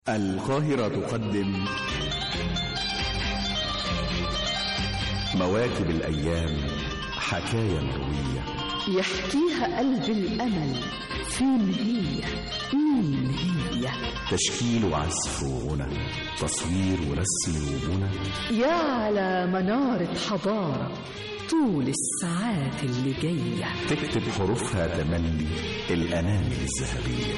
القاهرة تقدم مواكب الأيام حكاية مروية يحكيها قلب الأمل فين هي مين هي تشكيل وعزف وغنى تصوير ورسم وبنى يا على منارة حضارة طول الساعات اللي جاية تكتب حروفها تملي الأنامل الذهبية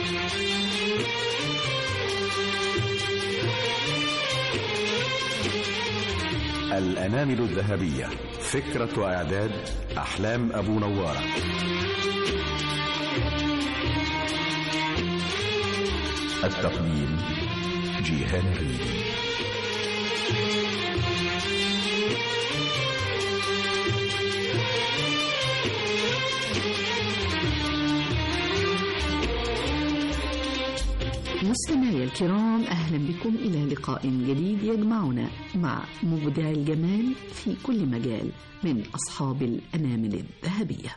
الأنامل الذهبية فكرة وإعداد أحلام أبو نوارة التقديم جيهان الريدي مستمعي الكرام أهلا بكم إلى لقاء جديد يجمعنا مع مبدع الجمال في كل مجال من أصحاب الأنامل الذهبية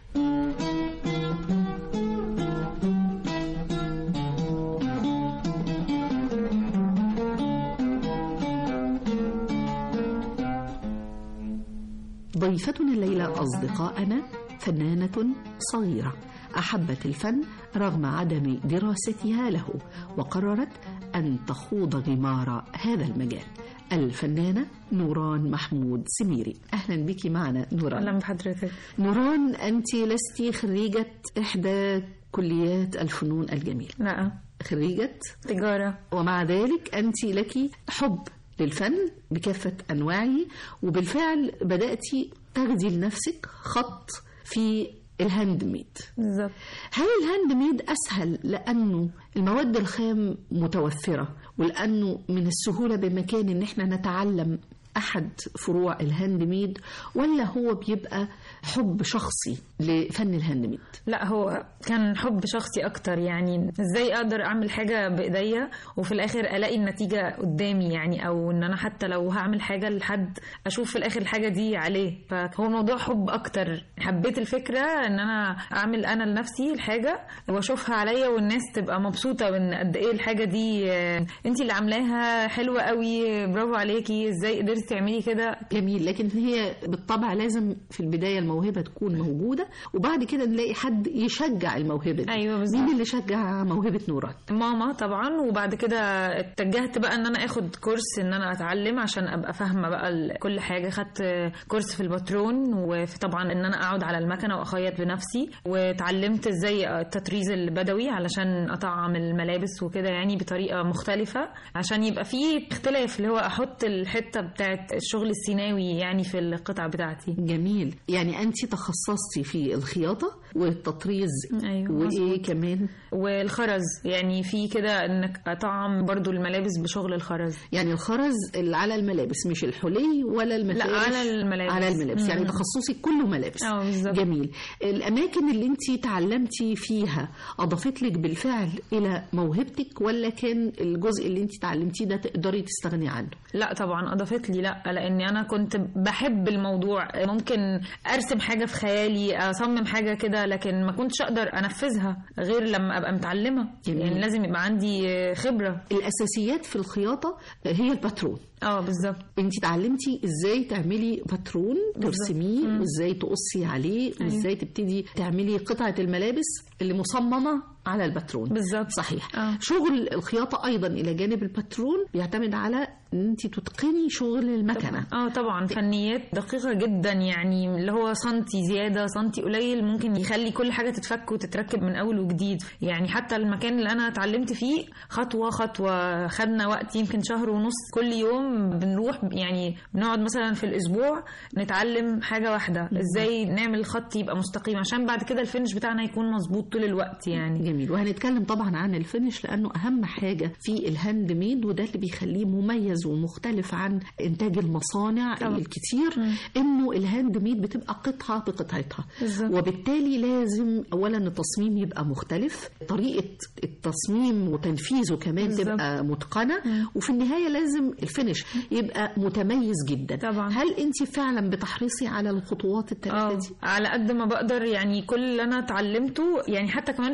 ضيفتنا الليلة أصدقائنا فنانة صغيرة أحبت الفن رغم عدم دراستها له وقررت أن تخوض غمار هذا المجال الفنانة نوران محمود سميري أهلا بك معنا نوران اهلا بحضرتك نوران أنت لست خريجة إحدى كليات الفنون الجميلة لا خريجة تجاره ومع ذلك أنت لك حب للفن بكافة أنواعه وبالفعل بدأت تغذي لنفسك خط في الهاند ميد بالظبط هل الهاند ميد أسهل لأنه المواد الخام متوفرة ولأنه من السهولة بمكان إن احنا نتعلم أحد فروع الهاند ميد ولا هو بيبقى حب شخصي لفن الهاند ميد لا هو كان حب شخصي اكتر يعني ازاي اقدر اعمل حاجه بايديا وفي الاخر الاقي النتيجه قدامي يعني او ان انا حتى لو هعمل حاجه لحد اشوف في الاخر الحاجه دي عليه فهو موضوع حب اكتر حبيت الفكره ان انا اعمل انا لنفسي الحاجه واشوفها عليا والناس تبقى مبسوطه من قد ايه الحاجه دي انت اللي عاملاها حلوه قوي برافو عليكي ازاي قدرتي تعملي كده جميل لكن هي بالطبع لازم في البداية الموهبة تكون موجودة وبعد كده نلاقي حد يشجع الموهبة دي ايوه بالظبط مين اللي شجع موهبة نوران ماما طبعا وبعد كده اتجهت بقى ان انا اخد كورس ان انا اتعلم عشان ابقى فاهمه بقى ال- كل حاجه خدت كورس في الباترون وفي طبعا ان انا اقعد على المكنه واخيط بنفسي واتعلمت ازاي التطريز البدوي علشان اطعم الملابس وكده يعني بطريقه مختلفه عشان يبقى في اختلاف اللي هو احط الحته بتاعت الشغل السيناوي يعني في القطع بتاعتي جميل يعني أنت تخصصتي في الخياطة والتطريز ايوه وإيه مظبوط. كمان والخرز يعني في كده انك اطعم برضو الملابس بشغل الخرز يعني الخرز اللي على الملابس مش الحلي ولا المفارش لا على الملابس على الملابس يعني مم. تخصصي كله ملابس اه بالظبط جميل الأماكن اللي أنت تعلمتي فيها أضافت لك بالفعل إلى موهبتك ولا كان الجزء اللي أنت تعلمتيه ده تقدري تستغني عنه لا طبعا اضافت لي لا لاني انا كنت بحب الموضوع ممكن ارسم حاجه في خيالي اصمم حاجه كده لكن ما كنتش اقدر انفذها غير لما ابقى متعلمه جميل. يعني لازم يبقى عندي خبره الأساسيات في الخياطة هي الباترون اه بالظبط انت اتعلمتي ازاي تعملي باترون ترسميه وازاي تقصي عليه وازاي تبتدي تعملي قطعة الملابس اللي مصممة على الباترون بالظبط صحيح آه. شغل الخياطة أيضا إلى جانب الباترون بيعتمد على أن أنت تتقني شغل المكنة اه طبعا فنيات دقيقه جدا يعني اللي هو سنتي زياده سنتي قليل ممكن يخلي كل حاجه تتفك وتتركب من اول وجديد يعني حتى المكان اللي انا اتعلمت فيه خطوه خطوه خدنا وقت يمكن شهر ونص كل يوم بنروح يعني بنقعد مثلا في الاسبوع نتعلم حاجه واحده ازاي نعمل الخط يبقى مستقيم عشان بعد كده الفينش بتاعنا يكون مظبوط طول الوقت يعني جميل وهنتكلم طبعا عن الفينش لأنه أهم حاجة في الهاند ميد وده اللي بيخليه مميز ومختلف عن إنتاج المصانع طبعا. الكتير إنه الهاند ميد بتبقى قطعة بقطعتها بالظبط. وبالتالي لازم أولا التصميم يبقى مختلف طريقة التصميم وتنفيذه كمان بالظبط. تبقى متقنة وفي النهاية لازم الفينش يبقى متميز جدا طبعا. هل أنت فعلا بتحرصي على الخطوات الثلاثة اه دي؟ على قد ما بقدر يعني كل اللي انا اتعلمته يعني حتى كمان في البدايه لما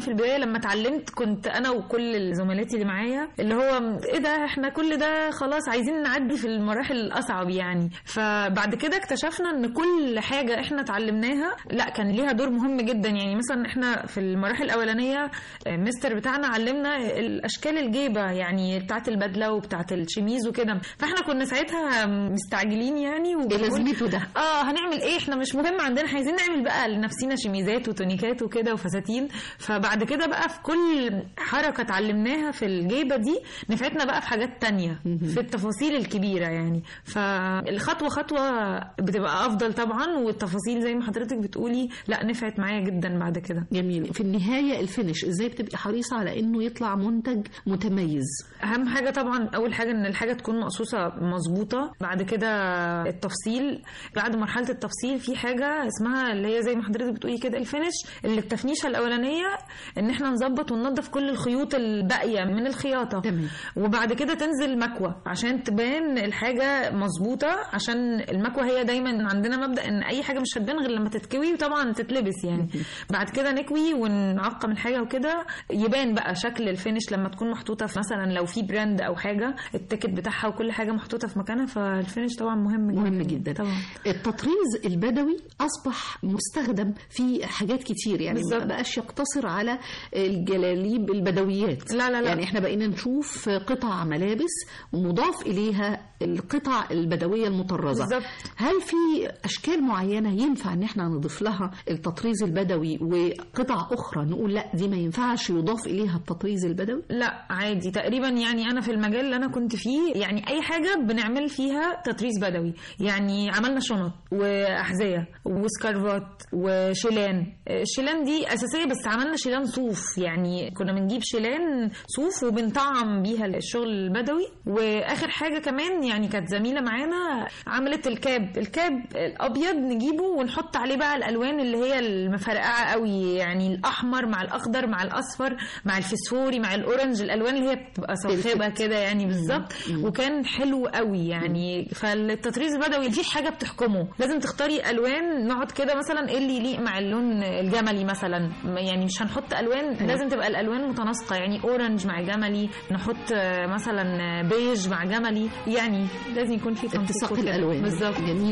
لما اتعلمت كنت انا وكل زملاتي اللي معايا اللي هو ايه ده احنا كل ده خلاص عايزين نعدي في المراحل الاصعب يعني فبعد كده اكتشفنا ان كل حاجه احنا اتعلمناها لا كان ليها دور مهم جدا يعني مثلا احنا في المراحل الاولانيه آه، مستر بتاعنا علمنا الاشكال الجيبه يعني بتاعت البدله وبتاعت الشميز وكده فاحنا كنا ساعتها مستعجلين يعني ايه وبنقول لازمته ده اه هنعمل ايه احنا مش مهم عندنا إحنا عايزين نعمل بقى لنفسنا شميزات وتونيكات وكده وفساتين فبعد كده بقى في كل حركه اتعلمناها في الجيبه دي نفعتنا بقى في حاجات تانية في التفاصيل الكبيره يعني فالخطوه خطوه بتبقى افضل طبعا والتفاصيل زي ما حضرتك بتقولي لا نفعت معايا جدا بعد كده جميل في النهايه الفينش ازاي بتبقي حريصه على انه يطلع منتج متميز اهم حاجه طبعا اول حاجه ان الحاجه تكون مقصوصه مظبوطه بعد كده التفصيل بعد مرحله التفصيل في حاجه اسمها اللي هي زي ما حضرتك بتقولي كده الفينش اللي التفنيشه الاولانيه ان احنا نظبط وننظف كل الخيوط الباقيه من الخياطه تمام. وبعد كده تنزل مكوى عشان تبان الحاجه مظبوطه عشان المكوى هي دايما عندنا مبدا ان اي حاجه مش هتبان غير لما تتكوي وطبعا تتلبس يعني بعد كده نكوي ونعقم الحاجه وكده يبان بقى شكل الفينش لما تكون محطوطه في مثلا لو في براند او حاجه التيكت بتاعها وكل حاجه محطوطه في مكانها فالفينش طبعا مهم جدا مهم جدا طبعا التطريز البدوي اصبح مستخدم في حاجات كتير يعني ما بالظبط. بقاش يقتصر على الجلاليب البدويات لا لا لا. يعني احنا بقينا نشوف قطع ملابس ومضاف اليها القطع البدويه المطرزه بالظبط. هل في اشكال معينه ينفع ان احنا نضيف لها التطريز البدوي وقطع اخرى نقول لا دي ما ينفعش يضاف اليها التطريز البدوي لا عادي تقريبا يعني انا في المجال اللي انا كنت فيه يعني اي حاجه بنعمل فيها تطريز بدوي يعني عملنا شنط واحذيه وسكارفات وشيلان الشيلان دي اساسيه بس عملنا شيلان صوف يعني كنا بنجيب شيلان صوف وبنطعم بيها الشغل البدوي واخر حاجه كمان يعني كانت زميله معانا عملت الكاب الكاب الابيض نجيبه ونحط عليه بقى الالوان اللي هي المفرقعه قوي يعني الاحمر مع الاخضر مع الاصفر مع الفسفوري مع الاورنج الالوان اللي هي بتبقى صاخبه كده يعني بالظبط وكان حلو قوي يعني فالتطريز البدوي في حاجه بتحكمه لازم تختاري الوان نقعد كده مثلا ايه اللي يليق مع اللون الجملي مثلا يعني مش هنحط الوان لازم تبقى الالوان متناسقه يعني اورنج مع جملي نحط آه، مثلا بيج مع جملي يعني لازم يكون في تنسيق اتساق وكده. الالوان بالظبط جميل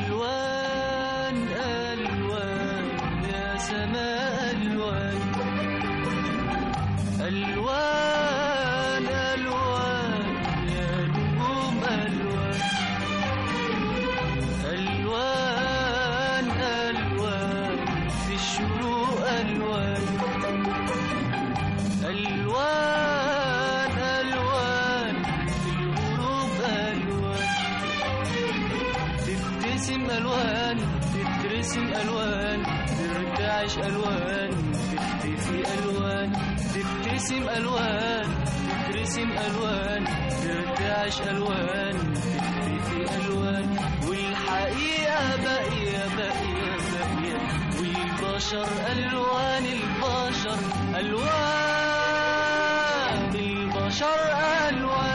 ألوان ألوان يا سماء ألوان ألوان ألوان يا نجوم ألوان ألوان ألوان في الشروق ألوان ألوان ألوان في الغروب ألوان تبتسم ألوان تترسم ألوان ترتعش ألوان تختفي ألوان تبتسم ألوان تترسم ألوان ترتعش ألوان تختفي ألوان والحقيقة باقية باقية باقية والبشر ألوان البشر ألوان البشر ألوان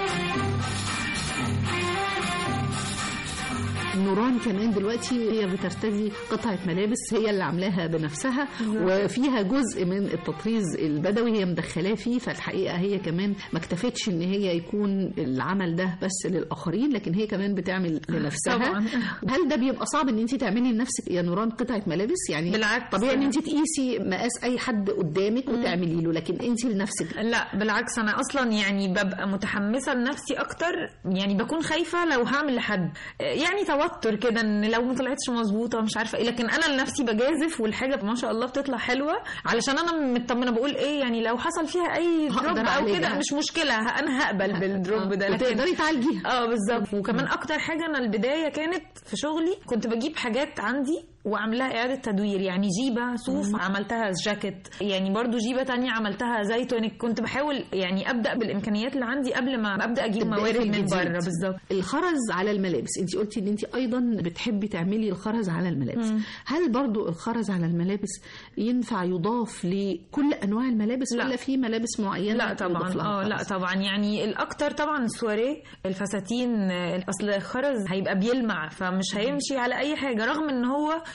نوران كمان دلوقتي هي بترتدي قطعة ملابس هي اللي عاملاها بنفسها وفيها جزء من التطريز البدوي هي مدخلاه فيه فالحقيقة هي كمان ما اكتفتش ان هي يكون العمل ده بس للآخرين لكن هي كمان بتعمل لنفسها طبعاً. هل ده بيبقى صعب ان انت تعملي لنفسك يا نوران قطعة ملابس يعني بالعكس. طبيعي ان انت تقيسي مقاس اي حد قدامك وتعملي له لكن انت لنفسك لا بالعكس انا اصلا يعني ببقى متحمسه لنفسي اكتر يعني بكون خايفه لو هعمل لحد يعني توتر كده ان لو ما طلعتش مظبوطه مش عارفه ايه لكن انا لنفسي بجازف والحاجه ما شاء الله بتطلع حلوه علشان انا مطمنه بقول ايه يعني لو حصل فيها اي هقدر دروب او أعالجها. كده مش مشكله انا هقبل بالدروب ده لكن وتقدري تعالجيها اه بالظبط وكمان اكتر حاجه انا البدايه كانت في شغلي كنت بجيب حاجات عندي وعاملاها اعاده تدوير يعني جيبه صوف عملتها جاكيت يعني برضو جيبه تانية عملتها زي تونيك كنت بحاول يعني ابدا بالامكانيات اللي عندي قبل ما ابدا اجيب تبدأي موارد في من الجديد. بره بالظبط الخرز على الملابس انت قلتي ان انت ايضا بتحبي تعملي الخرز على الملابس هل برضو الخرز على الملابس ينفع يضاف لكل انواع الملابس لا. ولا في ملابس معينه لا يضاف طبعا لها اه لا الخرز؟ طبعا يعني الاكتر طبعا السواريه الفساتين آه، اصل الخرز هيبقى بيلمع فمش هيمشي على اي حاجه رغم ان هو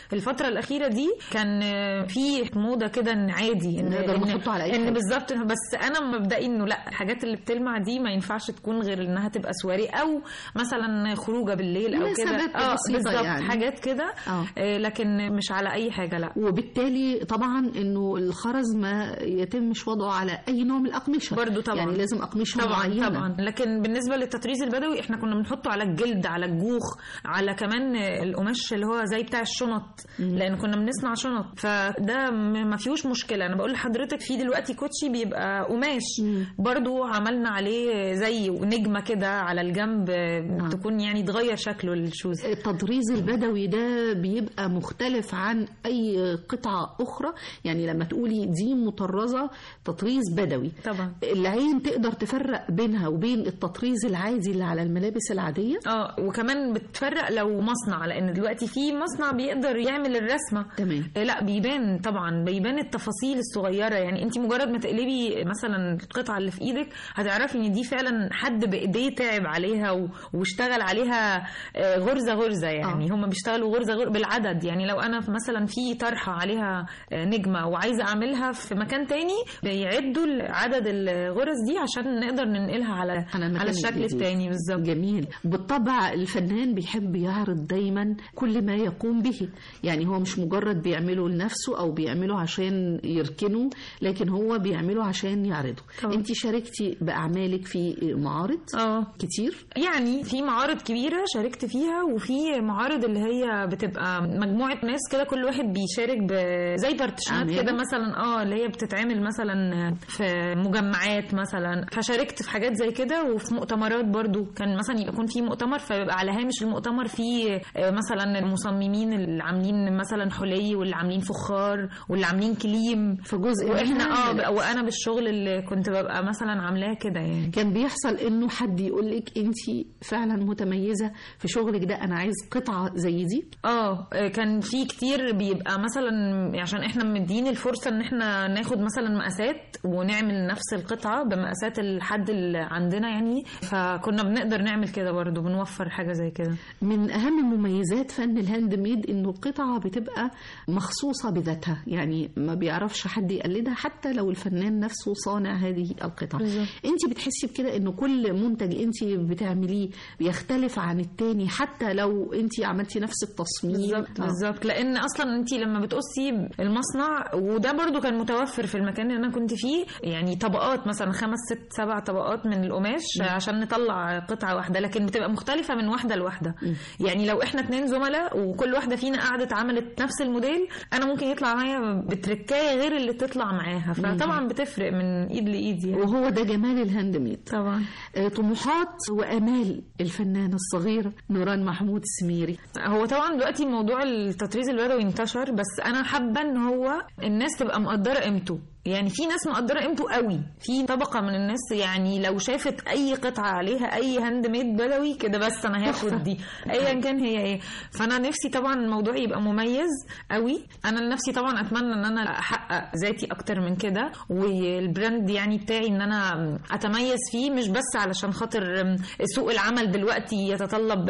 الفتره الاخيره دي كان آه، في موضه كده ان عادي ان نقدر إن- نحطه على أي ان حاجة. بالظبط بس انا مبدئي انه لا الحاجات اللي بتلمع دي ما ينفعش تكون غير انها تبقى سواري او مثلا خروجه بالليل او كده مناسبات اه بسيطة بالظبط يعني. حاجات كده آه. آه، لكن مش على اي حاجه لا وبالتالي طبعا انه الخرز ما يتمش وضعه على اي نوع من الاقمشه برضو طبعا. يعني لازم اقمشه طبعا معينه طبعا لكن بالنسبه للتطريز البدوي احنا كنا بنحطه على الجلد على الجوخ على كمان القماش اللي هو زي بتاع الشنط لان كنا بنصنع شنط فده م- ما فيهوش مشكله انا بقول لحضرتك في دلوقتي كوتشي بيبقى قماش برضو عملنا عليه زي نجمه كده على الجنب تكون يعني تغير شكله الشوز التطريز البدوي ده بيبقى مختلف عن اي قطعه اخرى يعني لما تقولي دي مطرزه تطريز بدوي طبعا العين تقدر تفرق بينها وبين التطريز العادي اللي على الملابس العاديه اه وكمان بتفرق لو مصنع لان دلوقتي في مصنع بيقدر يعمل الرسمه تمام آه، لا بيبان طبعا بيبان التفاصيل الصغيره يعني انت مجرد ما تقلبي مثلا القطعه اللي في ايدك هتعرفي ان دي فعلا حد بايديه تعب عليها و- واشتغل عليها آه، غرزه غرزه يعني هم بيشتغلوا غرزه غرزه بالعدد يعني لو انا في- مثلا في طرحه عليها آه، نجمه وعايزه اعملها في مكان تاني بيعدوا عدد الغرز دي عشان نقدر ننقلها على على المكان على الشكل الجديد. التاني بالظبط جميل بالطبع الفنان بيحب يعرض دايما كل ما يقوم به يعني هو مش مجرد بيعمله لنفسه او بيعمله عشان يركنه لكن هو بيعمله عشان يعرضه طبعا. انت شاركتي باعمالك في معارض اه كتير يعني في معارض كبيرة شاركت فيها وفي معارض اللي هي بتبقى مجموعة ناس كده كل واحد بيشارك ب... زي بارتيشنات أعمال؟ كده مثلا اه اللي هي بتتعمل مثلا في مجمعات مثلا فشاركت في حاجات زي كده وفي مؤتمرات برضو كان مثلا يكون في مؤتمر فيبقى على هامش المؤتمر في آه، مثلا المصممين اللي عاملين مثلا حلي واللي عاملين فخار واللي عاملين كليم في جزء واحنا منها اه بقى- وانا بالشغل اللي كنت ببقى مثلا عاملاه كده يعني كان بيحصل انه حد يقول لك انت فعلا متميزه في شغلك ده انا عايز قطعه زي دي اه كان في كتير بيبقى مثلا عشان احنا مدين الفرصه ان احنا ناخد مثلا مقاسات ونعمل نفس القطعه بمقاسات الحد اللي عندنا يعني فكنا بنقدر نعمل كده برضو بنوفر حاجه زي كده من اهم مميزات فن الهاند ميد انه القطعه بتبقى مخصوصه بذاتها يعني ما بيعرفش حد يقلدها حتى لو الفنان نفسه صانع هذه القطعه بالظبط. انت بتحسي بكده انه كل منتج انت بتعمليه بيختلف عن التاني حتى لو انت عملتي نفس التصميم بالظبط آه. بالظبط لان اصلا انت لما بتقصي المصنع وده برضو كان متوفر في المكان اللي انا كنت فيه يعني طبقات مثلا خمس ست سبع طبقات من القماش عشان نطلع قطعه واحده لكن بتبقى مختلفه من واحده لواحده يعني لو احنا اتنين زملاء وكل واحده فينا قعدت عملت نفس الموديل انا ممكن يطلع معايا بتركايه غير اللي تطلع معاها فطبعا بتفرق من ايد لايد يعني وهو ده جمال الهاند ميد طبعا آه، طموحات وامال الفنانه الصغيره نوران محمود السميري هو طبعا دلوقتي موضوع التطريز البدوي انتشر بس انا حابه ان هو الناس تبقى مقدره قيمته يعني في ناس مقدره قيمته قوي في طبقه من الناس يعني لو شافت اي قطعه عليها اي هاند ميد بدوي كده بس انا هاخد دي ايا كان هي ايه فانا نفسي طبعا الموضوع يبقى مميز قوي انا لنفسي طبعا اتمنى ان انا احقق ذاتي اكتر من كده والبراند يعني بتاعي ان انا اتميز فيه مش بس علشان خاطر سوق العمل دلوقتي يتطلب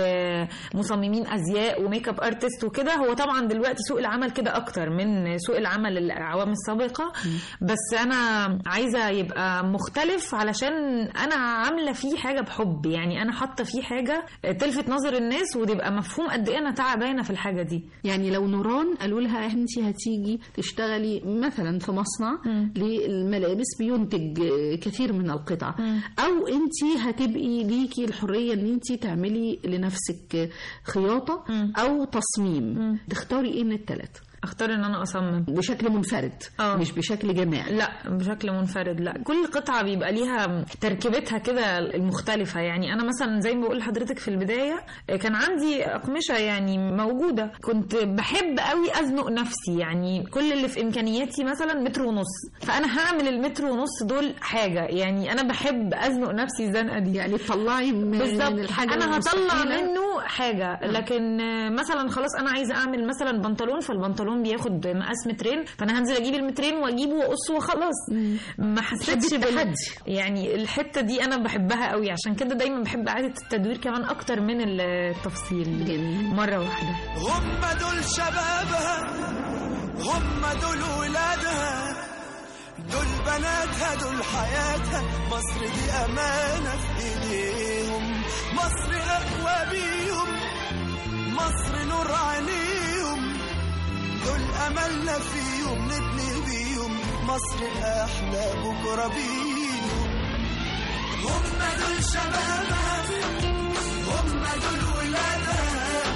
مصممين ازياء وميك اب ارتست وكده هو طبعا دلوقتي سوق العمل كده اكتر من سوق العمل الاعوام السابقه بس انا عايزه يبقى مختلف علشان انا عامله فيه حاجه بحب يعني انا حاطه فيه حاجه تلفت نظر الناس وتبقى مفهوم قد ايه انا تعبانه في الحاجه دي يعني لو نوران قالوا لها انت هتيجي تشتغلي مثلا في مصنع للملابس بينتج آه، كثير من القطع او انت هتبقي ليكي الحريه ان انت تعملي لنفسك آه، خياطه او تصميم تختاري ايه من الثلاثه اختار ان انا اصمم بشكل منفرد آه. مش بشكل جماعي لا بشكل منفرد لا كل قطعة بيبقى ليها تركيبتها كده المختلفة يعني أنا مثلا زي ما بقول لحضرتك في البداية كان عندي أقمشة يعني موجودة كنت بحب قوي أزنق نفسي يعني كل اللي في إمكانياتي مثلا متر ونص فأنا هعمل المتر ونص دول حاجة يعني أنا بحب أزنق نفسي الزنقة دي يعني تطلعي من من بالظبط الحاجه انا هطلع المستحيلة. منه حاجه لكن آه، مثلا خلاص انا عايزه اعمل مثلا بنطلون فالبنطلون البنطلون بياخد مقاس مترين فانا هنزل اجيب المترين واجيبه واقصه وخلاص ما حسيتش بال التحدي. يعني الحته دي انا بحبها قوي عشان كده دايما بحب اعاده التدوير كمان اكتر من التفصيل جميل. مره واحده هم دول شبابها هم دول ولادها دول بناتها دول حياتها مصر دي أمانة في إيديهم مصر أقوى بيهم مصر نور عينيهم دول أملنا فيهم نبني بيهم مصر أحلى بكرة بيهم هم دول شبابها هم دول ولادها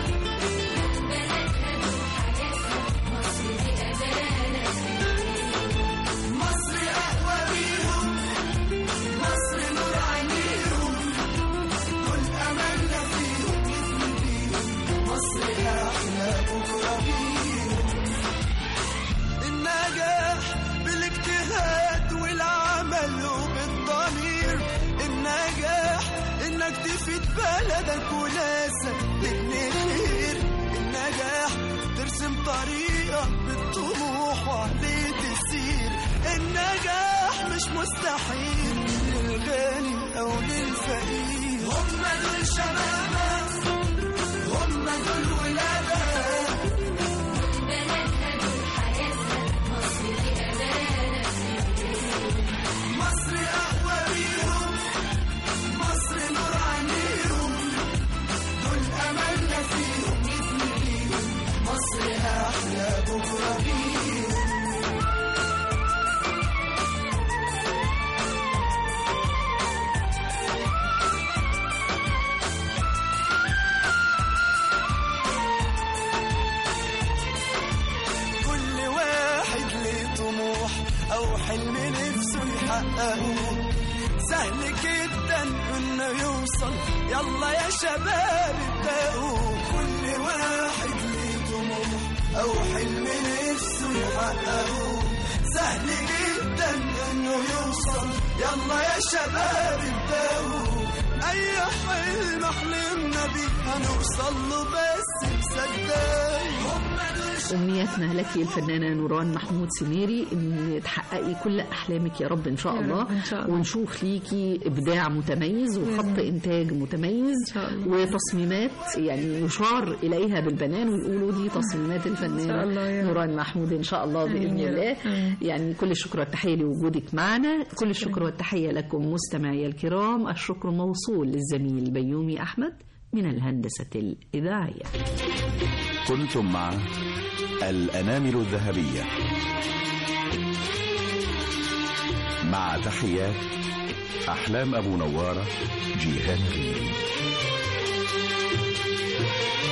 مصر أقوى بيهم مصر نور عينيهم دول أملنا فيهم نبني بيهم مصر أحلى بكرة بيهم النجاح بالاجتهاد والعمل وبالضمير النجاح إنك تفيد بلدك وناسك تبني خير النجاح ترسم طريقك بالطموح وعليه تسير النجاح مش مستحيل للغني أو للفقير هم دول شبابك هم دول ولادك مصر أقوى بيهم مصر نور عينيهم دول أملنا فيهم نبني بيهم مصر أحلى بكرة بيهم كل واحد ليه طموح أو حلم نفسه يحققه سهل جدا انه يوصل يلا يا شباب ابدأوا كل واحد ليه طموح او حلم نفسه يحققه سهل جدا انه يوصل يلا يا شباب ابدأوا اي حلم حلمنا بيه هنوصل له بس مصدقوا هم دول أمنياتنا لك الفنانة نوران محمود سميري إن تحققي كل أحلامك يا رب إن شاء يا الله رب إن شاء الله. ونشوف ليكي إبداع متميز وخط إنتاج متميز إن شاء الله. وتصميمات يعني يشار إليها بالبنان ويقولوا دي تصميمات إن الفنانة شاء الله يا رب. نوران محمود إن شاء الله بإذن آمين يا رب. الله آمين. يعني كل الشكر والتحية لوجودك معنا كل الشكر والتحية لكم مستمعي الكرام الشكر موصول للزميل بيومي أحمد من الهندسة الإذاعية كنتم مع الأنامل الذهبية مع تحيات أحلام أبو نوارة جيهان ريمي